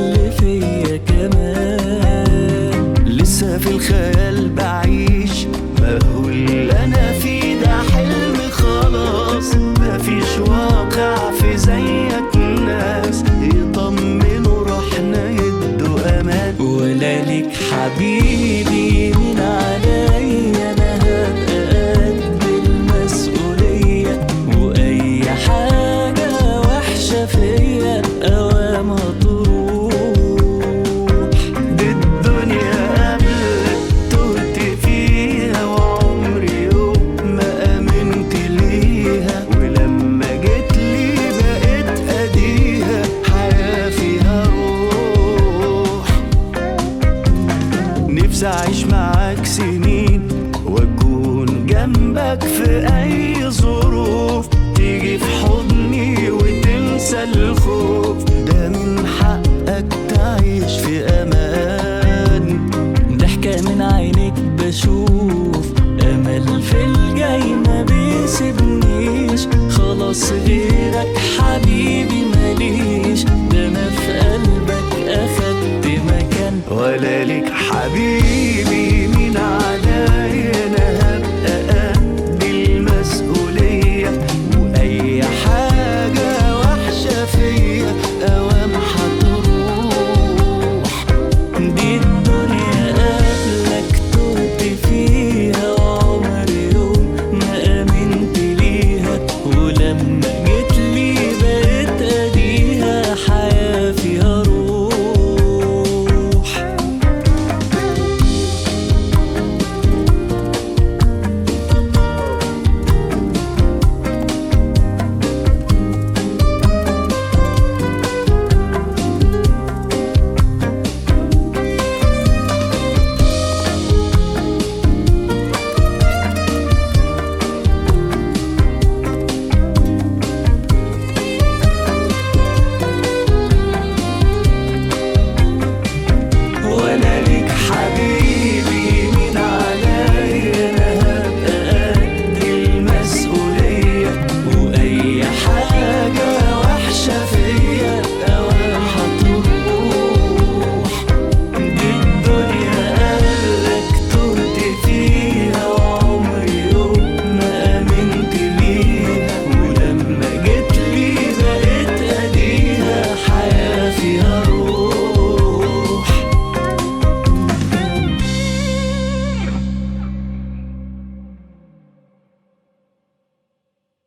اللي فيا كمان لسه في الخيال بعيش بقول انا في ده حلم خلاص مفيش واقع في زيك ناس يطمنوا روحنا يدوا امان ولا ليك حبيبي من عليا انا هبقى قد المسؤولية واي حاجة وحشة فيا اوام تروح دي الدنيا قبلك تهت فيها وعمري يوم ما امنت ليها ولما جيت لي بقيت اديها حياة فيها روح نفسي اعيش معاك سنين واكون جنبك في اي ظروف تيجي في حضني وتنسى الخوف ده من حقك تعيش في امان ضحكة من عينك بشوف أمل في الجاي ما بيسيبنيش خلاص غيرك حبيبي ماليش ده أنا في قلبك أخدت مكان ولا ليك حبيبي من عليا انا هبقى قد المسؤولية واي حاجة وحشة فيا اوام هتروح دي الدنيا قبلك تهت فيها وعمري يوم ما آمنت ليها ولما جيت لي بقيت أديها حياة فيها روح ولا ليك حبيبي من عليا انا هبقى قد المسؤولية واي حاجة وحشة فيا اوام هتروح دي الدنيا قالك تهت فيها وعمري يوم ما امنت ليها ولما جيت لي بقيت اديها حياة فيها روح